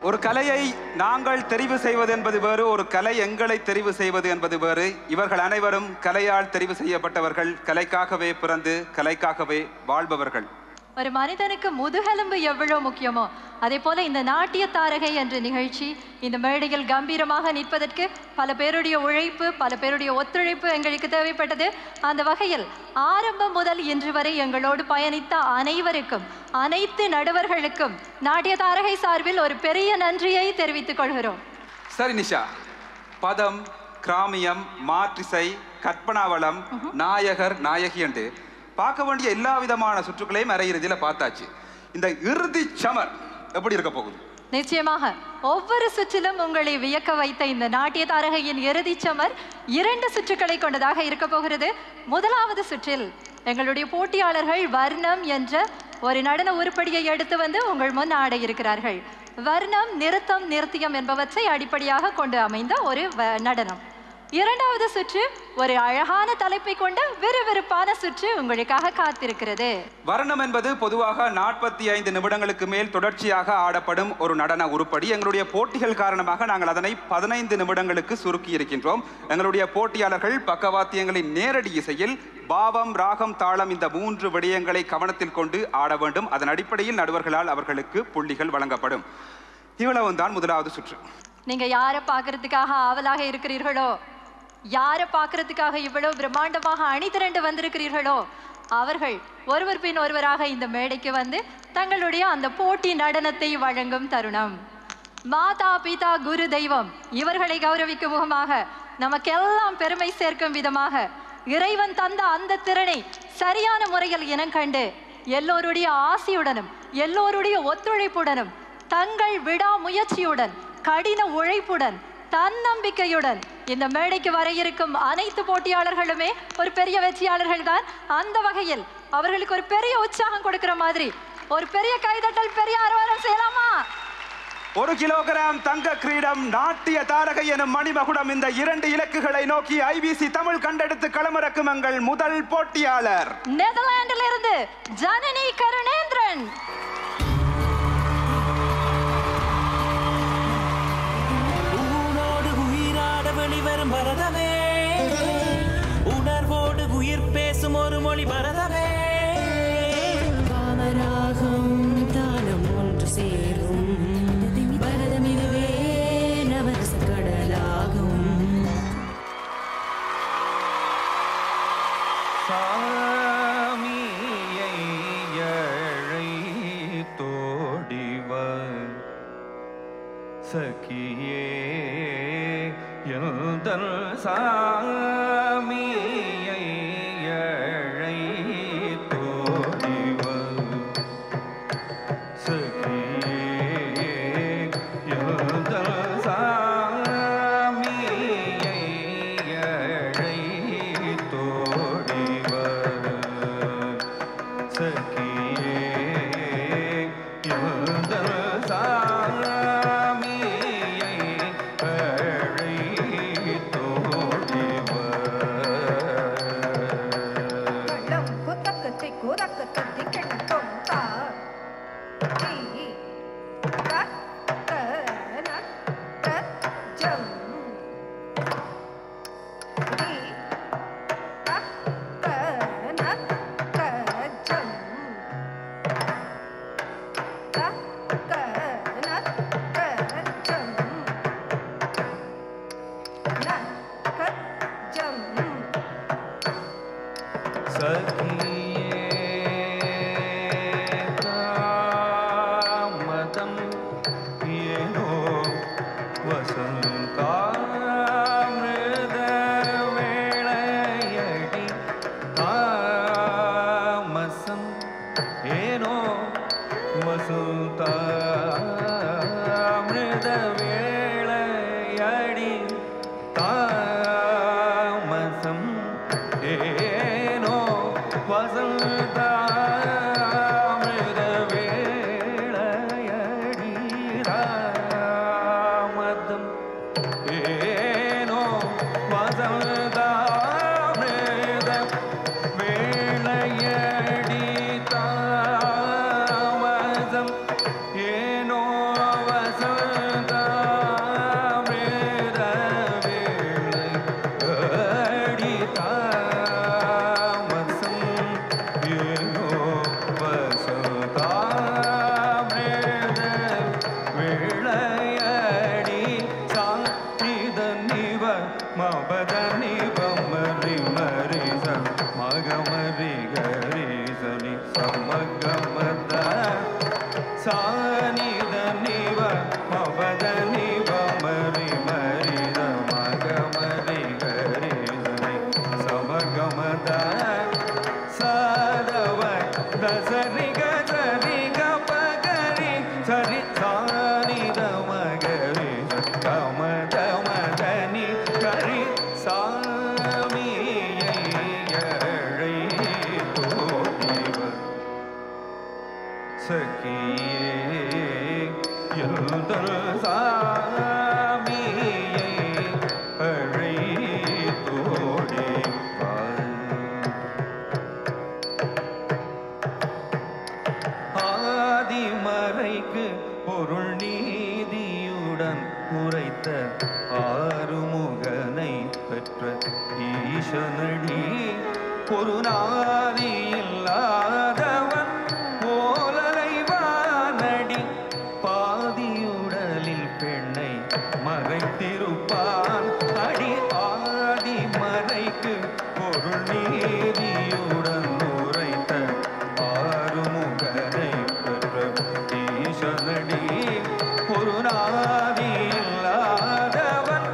ஒரு கலையை நாங்கள் தெரிவு செய்வது என்பது வேறு ஒரு கலை எங்களை தெரிவு செய்வது என்பது வேறு இவர்கள் அனைவரும் கலையால் தெரிவு செய்யப்பட்டவர்கள் கலைக்காகவே பிறந்து கலைக்காகவே வாழ்பவர்கள் ஒரு மனிதனுக்கு முதுகெலும்பு எவ்வளவு முக்கியமோ அதே போல இந்த நாட்டிய தாரகை என்ற நிகழ்ச்சி இந்த மேடையில் கம்பீரமாக நிற்பதற்கு பல பேருடைய உழைப்பு பல பேருடைய ஒத்துழைப்பு எங்களுக்கு தேவைப்பட்டது அந்த வகையில் ஆரம்பம் முதல் இன்று வரை எங்களோடு பயணித்த அனைவருக்கும் அனைத்து நடுவர்களுக்கும் நாட்டிய தாரகை சார்பில் ஒரு பெரிய நன்றியை தெரிவித்துக் கொள்கிறோம் சரி நிஷா பதம் கிராமியம் மாற்றிசை கற்பனாவளம் நாயகர் நாயகி என்று பார்க்க வேண்டிய எல்லா விதமான சுற்றுகளையும் அரையிறுதியில் பார்த்தாச்சு இந்த இறுதி சமர் எப்படி இருக்க போகுது நிச்சயமாக ஒவ்வொரு சுற்றிலும் உங்களை வியக்க வைத்த இந்த நாட்டிய தாரகையின் இறுதிச் சமர் இரண்டு சுற்றுக்களை கொண்டதாக இருக்க போகிறது முதலாவது சுற்றில் எங்களுடைய போட்டியாளர்கள் வர்ணம் என்ற ஒரு நடன உருப்படியை எடுத்து வந்து உங்கள் முன் ஆட இருக்கிறார்கள் வர்ணம் நிறுத்தம் நிறுத்தியம் என்பவற்றை அடிப்படையாக கொண்டு அமைந்த ஒரு வ- நடனம் இரண்டாவது சுற்று ஒரு அழகான தலைப்பை கொண்ட விறுவிறுப்பான சுற்று உங்களுக்காக காத்திருக்கிறது வர்ணம் என்பது பொதுவாக நாற்பத்தி ஐந்து நிமிடங்களுக்கு மேல் தொடர்ச்சியாக ஆடப்படும் ஒரு நடன உருப்படி எங்களுடைய போட்டிகள் காரணமாக நாங்கள் அதனை பதினைந்து நிமிடங்களுக்கு சுருக்கி இருக்கின்றோம் எங்களுடைய போட்டியாளர்கள் பக்கவாத்தியங்களின் நேரடி இசையில் பாவம் ராகம் தாளம் இந்த மூன்று விடயங்களை கவனத்தில் கொண்டு ஆட வேண்டும் அதன் அடிப்படையில் நடுவர்களால் அவர்களுக்கு புள்ளிகள் வழங்கப்படும் இவ்வளவுதான் முதலாவது சுற்று நீங்க யாரை பார்க்கறதுக்காக ஆவலாக இருக்கிறீர்களோ யாரை பார்க்கறதுக்காக இவ்வளவு பிரம்மாண்டமாக அணி திரண்டு வந்திருக்கிறீர்களோ அவர்கள் ஒருவர் பின் ஒருவராக இந்த மேடைக்கு வந்து தங்களுடைய அந்த போட்டி நடனத்தை வழங்கும் தருணம் மாதா பிதா குரு தெய்வம் இவர்களை கௌரவிக்கும் முகமாக நமக்கெல்லாம் பெருமை சேர்க்கும் விதமாக இறைவன் தந்த அந்த திறனை சரியான முறையில் இனங்கண்டு எல்லோருடைய ஆசியுடனும் எல்லோருடைய ஒத்துழைப்புடனும் தங்கள் விடாமுயற்சியுடன் கடின உழைப்புடன் தன்னம்பிக்கையுடன் இந்த மேடைக்கு வர இருக்கும் அனைத்து போட்டியாளர்களுமே ஒரு பெரிய வெற்றியாளர்கள் தான் அந்த வகையில் அவர்களுக்கு ஒரு பெரிய உற்சாகம் கொடுக்கிற மாதிரி ஒரு பெரிய கைதட்டல் பெரிய அரவாரம் செய்யலாமா ஒரு கிலோகிராம் தங்க கிரீடம் நாட்டிய தாரகை எனும் மணிமகுடம் இந்த இரண்டு இலக்குகளை நோக்கி ஐபிசி தமிழ் கண்டெடுத்து களமிறக்கும் எங்கள் முதல் போட்டியாளர் நெதர்லாண்டில் இருந்து ஜனனி கருணேந்திரன் ஊனோடு உயிராட வெளிவரும் பரதமே உணர்வோடு உயிர் பேசும் ஒரு மொழி பரதமே காமராகம் தானம் ஒன்று சேரும் பரதம் இதுவே நவரச கடலாகும் சாமியை ஏழை தோடிவர் சகியே எழுதல் சாமியை ஏழை தோடிவர் சகியே எழுதல் சாமியை ஏழை தோடிவர் சகியே எழுதல் சாமியை ஏழை தோடிவர் வெள்ளம் குத்தக்கத்தை கூதக்கத்தை கெட்டும் தா டி க க ந க ஜம் டி க க ந க ஜம் க க ந க ஜம் ந க ஜம் சகியேகாமதம் ஏனோ வசந்தாமிருதவேளையடி தாமசம் ஏனோ வசுந்தாமிருதவேளையடி தாமசம் ஏனோ வசந்தாமிருதவேளையடி ராமதம் ஏனோ வசந்தாமிருத வேளையடி தாமதம் ஏனோ வசந்தாமிருத ஈசனடி ஒரு நாதி இல்லாதவன் போலலைவானடி பாதியுடலில் பெண்ணை மறைத்திருப்பான் அடி ஆதி மறைக்கு பொருள் நீதியுடன் உரைத்த ஆறுமுகனை பெற்ற ஈசனடி ஒரு நாதி இல்லாதவன்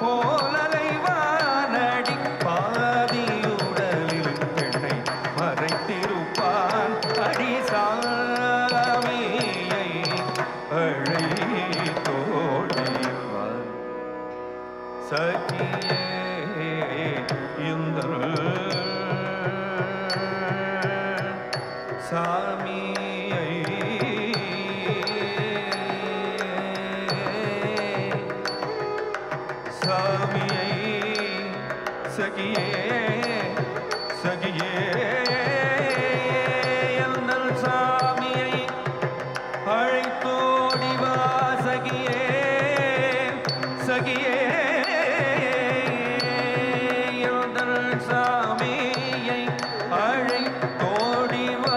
போலலைவானடி பாதியுடலில் பெண்ணை மறைத்திருப்பான் அடி சாமியை அழை தோழிவான் சகியே இந்த சாமியை சாமியை சகியே சகியே எந்தல் சாமியை அழைத்தோடி வா சகியே சகியே எந்தல் சாமியை அழைத்தோடி வா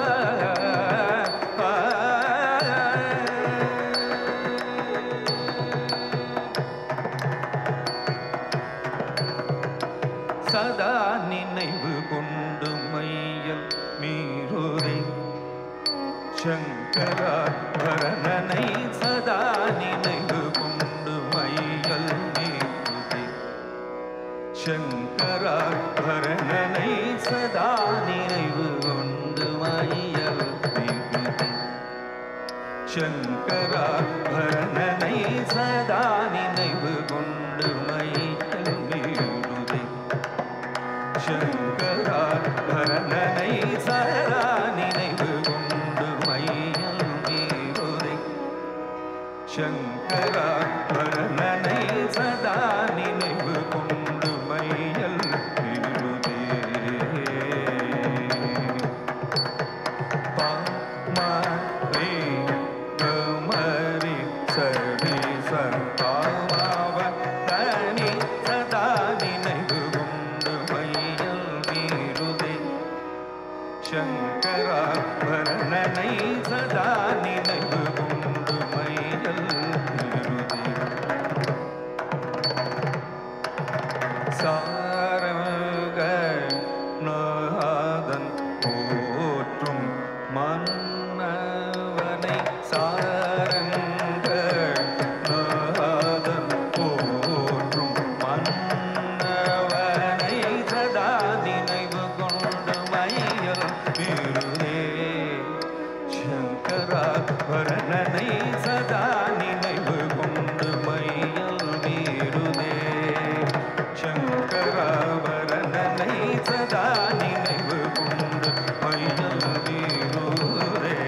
சதா நினைவு கொண்டு மையல் மீறுதை சங்கரா பரணனை சதா நினைவு கொண்டு மையல் மீறுதை சங்கரா பரணனை சதா நினைவு கொண்டு மையல் மீறுதை சங்கரா பரணனை சதா நினைவு கொண்டு மையல் மீறுதை சங்கரா பரணனை சதா நினைவு கொண்டு மையல் மீறுதை சங்கரா பரணனை சதா நினைவு கொண்டு மையல் மீறுதே பாமரே கமரி சரி சந்தாமாவ தனி சதா நினைவு கொண்டு மையல் மீறுதே சங்கரா பரணனை சதா நினைவு கொண்டு மையல் மீறுதே சாரக நாதன் போற்றும் மன்னவனை சாரங்க நாதன் போற்றும் மன்னவனை சதா நினைவு கொண்டு மையல் மீறுதே சங்கரா வரணனை சதா நினைவு கொண்டு மையல் மீறுதே சங்கரா வரணனை சதா நினைவு கொண்டு மையல் மீறுதே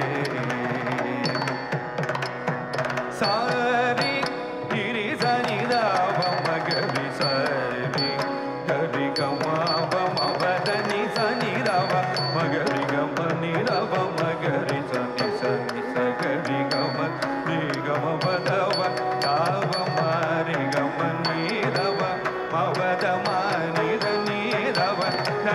சாரி கிரி சனிதாவ மகரி சரி கரி கமாவ மவதனி சனிதாவ மகரி கம நிரவ மகரி சனி சனி சகரி கம நீ கம பதவ தாவ மாரி கம நீரவ மவத மானிர நீரவ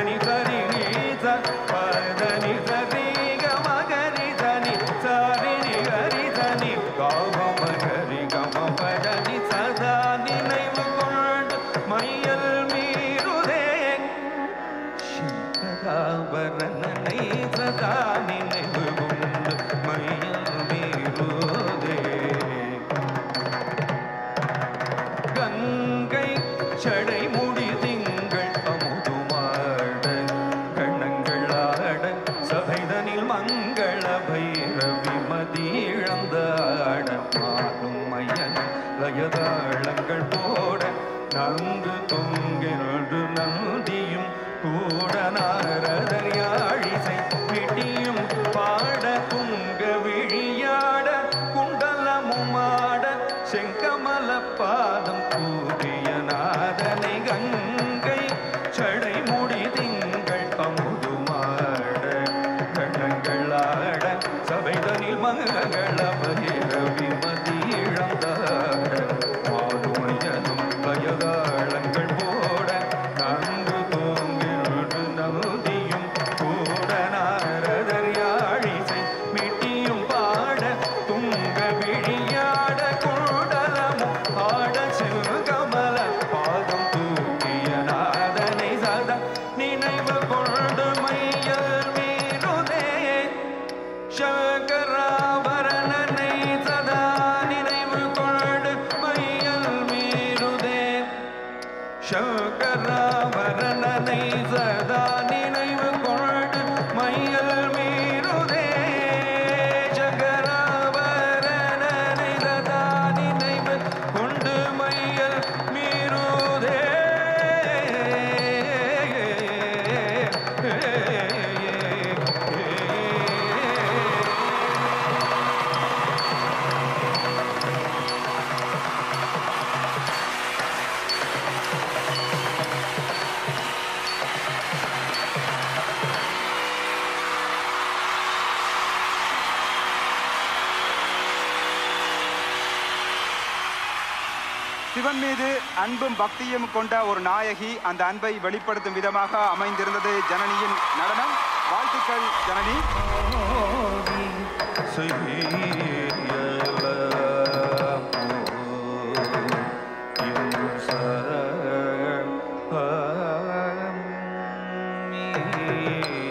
நினைவு கொண்டு மையல் மீறுதே சங்கராபரணனை சதா நினைவு கொண்டு மையல் மீறுதே சங்கராபரணனை சதா நினைவு கொண்டு மையல் மீறுதே சங்கராபரணனை சதா நினைவு கொண்டு மையல் மீறுதே சிவன் மீது அன்பும் பக்தியும் கொண்ட ஒரு நாயகி அந்த அன்பை வெளிப்படுத்தும் விதமாக அமைந்திருந்தது ஜனனியின் நடனம் வாழ்த்துக்கள் ஜனனி செய்ய